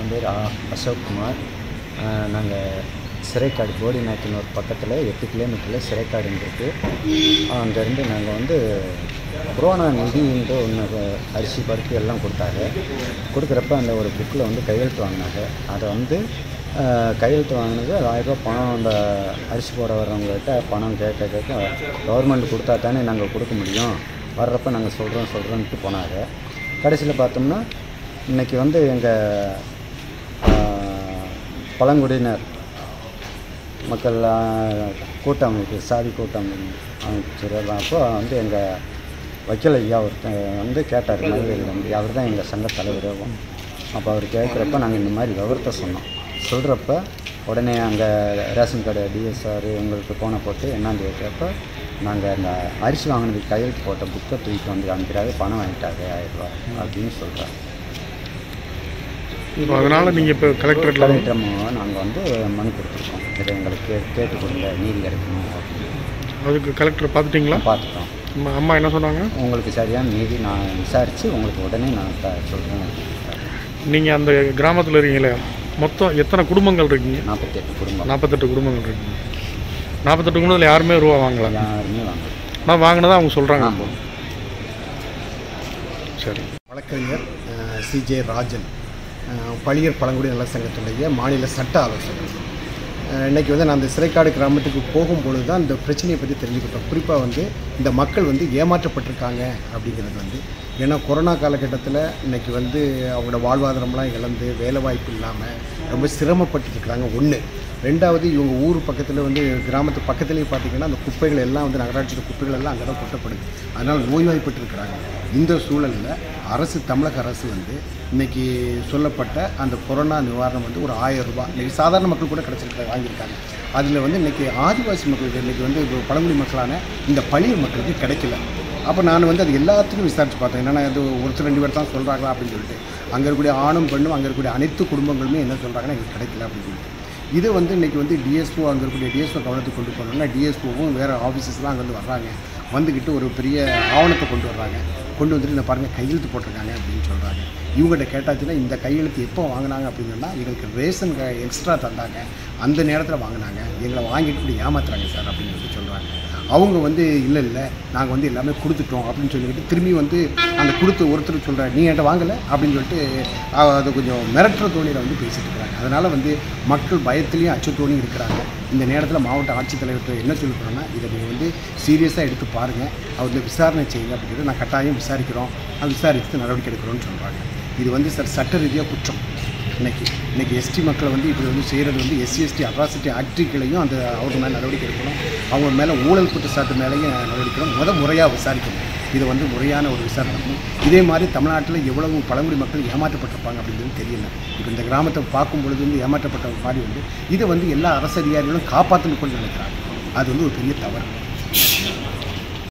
என் பேர் ஆ அசோக்குமார் நாங்கள் சிறைக்காடு போடி நாயக்கனூர் பக்கத்தில் எட்டு கிலோமீட்டரில் சிறைக்காடுன்னு இருக்குது அங்கேருந்து நாங்கள் வந்து புரோணா நிதின்ற ஒன்று அரிசி பருப்பு எல்லாம் கொடுத்தாங்க கொடுக்குறப்ப அந்த ஒரு புக்கில் வந்து கையெழுத்து வாங்கினாங்க அதை வந்து ஆஹ், கையெழுத்து வாங்கினது ஆயிரரூபா பணம் அந்த அரிசி போட வர்றவங்ககிட்ட பணம் கேட்க கேட்க கவர்மெண்ட் கொடுத்தா தானே நாங்கள் கொடுக்க முடியும் வர்றப்ப நாங்கள் சொல்கிறோம் சொல்கிறோன்ட்டு போனாங்க கடைசியில் பார்த்தோம்னா இன்றைக்கி வந்து எங்கள் பழங்குடியினர் மக்கள் ஆஹ், கூட்டமைப்பு சாதி கூட்டமைப்பு அமைச்சர் அப்போ வந்து எங்கள் வக்கீல் ஐயா ஒருத்தர் வந்து கேட்டார் மதுரையில் வந்து அவர் தான் எங்கள் சங்க தலைவராகும் அப்போ அவர் கேட்குறப்ப நாங்கள் இந்த மாதிரி விவரத்தை சொன்னோம் சொல்கிறப்ப உடனே அங்கே ரேஷன் கடை டிஎஸ்ஆர் எங்களுக்கு போனை போட்டு என்னான்னு கேட்குறப்ப நாங்கள் அந்த அரிசி வாங்கினதுக்கு கையெழுத்து போட்ட புக்கை தூக்கிட்டு வந்து காமிக்கிறாங்க பணம் வாங்கிட்டாங்க ஆயிரரூபா அப்படின்னு சொல்கிறாங்க இப்போ அதனால் நீங்கள் இப்போ கலெக்டரேட்டில் கலெக்டர் நாங்கள் வந்து மனு கொடுத்துருக்கோம் இதை எங்களுக்கு கே கேட்டு கொடுங்க நீதி கிடைக்கணும் அப்படின்னு அதுக்கு கலெக்டர் பார்த்துட்டிங்களா பார்த்துட்டோம் அம்மா- அம்மா என்ன சொன்னாங்க உங்களுக்கு சரியான நீதி நான் விசாரித்து உங்களுக்கு உடனே நான் த சொல்கிறேன் நீங்கள் அந்த கிராமத்தில் இருக்கீங்களே மொத்தம் எத்தனை குடும்பங்கள் இருக்கீங்க நாற்பத்தெட்டு குடும்பம் நாற்பத்தெட்டு குடும்பங்கள் இருக்கீங்க நாற்பத்தெட்டு குடும்பத்தில் யாருமே ரூபா வாங்கல யாருமே வாங்க ஆனால் வாங்கினதா அவங்க சொல்கிறாங்க இப்போ சரி வழக்கறிஞர் சிஜே ராஜன் அஹ், பழியர் பழங்குடி நல சங்கத்துடைய மாநில சட்ட ஆலோசகர் அஹ், இன்னைக்கு வந்து நான் அந்த சிறைக்காடு கிராமத்துக்கு போகும்பொழுது தான் இந்த பிரச்சனையை பற்றி தெரிஞ்சுக்கிட்டோம் குறிப்பாக வந்து இந்த மக்கள் வந்து ஏமாற்றப்பட்டிருக்காங்க அப்படிங்கிறது வந்து ஏன்னா கொரோனா காலகட்டத்தில் இன்னைக்கு வந்து அவங்களோட வாழ்வாதாரம்லாம் இழந்து வேலைவாய்ப்பு இல்லாமல் ரொம்ப சிரமப்பட்டுட்டு இருக்காங்க ஒன்று ரெண்டாவது இவங்க ஊர் பக்கத்தில் வந்து கிராமத்து பக்கத்துலேயே பார்த்தீங்கன்னா அந்த குப்பைகள் எல்லாம் வந்து நகராட்சியோட குப்பைகள் எல்லாம் அங்கே தான் கொட்டப்படுது அதனால் நோய்வாய்ப்பட்டு இருக்கிறாங்க இந்த சூழலில் அரசு தமிழக அரசு வந்து இன்னைக்கு சொல்லப்பட்ட அந்த கொரோனா நிவாரணம் வந்து ஒரு ஆயிரம் ரூபாய் இன்னைக்கு சாதாரண மக்கள் கூட கிடச்சிருக்க வாங்கியிருக்காங்க அதில் வந்து இன்னைக்கு ஆதிவாசி மக்களுக்கு இன்னைக்கு வந்து இப்போ பழங்குடி மக்களான இந்த பழியர் மக்களுக்கு கிடைக்கல அப்போ நான் வந்து அது எல்லாத்துக்கும் விசாரித்து பார்த்தேன் என்னென்னா அது ஒருத்தர் ரெண்டு பேர் தான் சொல்கிறாங்களா அப்படின்னு சொல்லிட்டு அங்கே இருக்கக்கூடிய ஆணும் பெண்ணும் அங்கே இருக்கக்கூடிய அனைத்து குடும்பங்களுமே என்ன சொல்கிறாங்கன்னா எங்களுக்கு கிடைக்கல அப்படின்னு சொல்லிட்டு இது வந்து இன்றைக்கி வந்து டிஎஸ்ஓ அங்கே இருக்கக்கூடிய டிஎஸ்ஓ கவனத்துக்கு கொண்டு போனோம்னா டிஎஸ்ஓவும் வேறு ஆஃபீஸஸ்லாம் அங்கேருந்து வர்றாங்க வந்துக்கிட்டு ஒரு பெரிய ஆவணத்தை கொண்டு வர்றாங்க கொண்டு வந்துட்டு இந்த பாருங்கள் கையெழுத்து போட்டிருக்காங்க அப்படின்னு சொல்கிறாங்க இவங்ககிட்ட கேட்டாச்சுன்னா இந்த கையெழுத்து எப்போ வாங்கினாங்க அப்படின்னு சொன்னால் எங்களுக்கு ரேஷன் எக்ஸ்ட்ரா தந்தாங்க அந்த நேரத்தில் வாங்கினாங்க எங்களை வாங்கிட்டு இப்படி ஏமாத்துறாங்க சார் அப்படின்னு சொல்லி சொல்கிறாங்க அவங்க வந்து இல்லை இல்லை நாங்கள் வந்து எல்லாமே கொடுத்துட்டோம் அப்படின்னு சொல்லிக்கிட்டு திரும்பி வந்து அந்த கொடுத்த ஒருத்தர் சொல்கிறார் நீ என்கிட்ட வாங்கலை அப்படின்னு சொல்லிட்டு அஹ், அது கொஞ்சம் மிரட்டுற தோணியில் வந்து பேசிட்டு இருக்கிறாங்க அதனால் வந்து மக்கள் பயத்துலேயும் அச்சத்தோணியும் இருக்கிறாங்க இந்த நேரத்தில் மாவட்ட ஆட்சித்தலைவர்கிட்ட என்ன சொல்லி போனோம்னா இதை நீங்கள் வந்து சீரியஸாக எடுத்து பாருங்கள் அவர் விசாரணை செய்யுங்க அப்படிங்கிறது நான் கட்டாயம் விசாரிக்கிறோம் அது விசாரித்து நடவடிக்கை எடுக்கிறோம்னு சொல்கிறாங்க இது வந்து சார் சட்ட ரீதியாக குற்றம் இன்னைக்கு இன்னைக்கு எஸ்டி மக்களை வந்து இப்படி வந்து செய்கிறது வந்து எஸ்சி எஸ்டி அட்ராசிட்டி ஆக்டிகளையும் அந்த அவங்க மேலே நடவடிக்கை எடுக்கணும் அவங்க மேலே ஊழல் குற்றச்சாட்டு மேலேயும் நடவடிக்கை எடுக்கணும் முத முறையாக விசாரிக்கணும் இது வந்து முறையான ஒரு விசாரணை நடக்கணும் இதே மாதிரி தமிழ்நாட்டில் எவ்வளவு பழங்குடி மக்கள் ஏமாற்றப்பட்டிருப்பாங்க அப்படிங்கிறது தெரியல இப்போ இந்த கிராமத்தை பார்க்கும் பொழுது வந்து ஏமாற்றப்பட்ட மாதிரி வந்து இதை வந்து எல்லா அரசு அதிகாரிகளும் காப்பாற்றணும் கொண்டு நினைக்கிறாங்க அது வந்து ஒரு பெரிய தவறு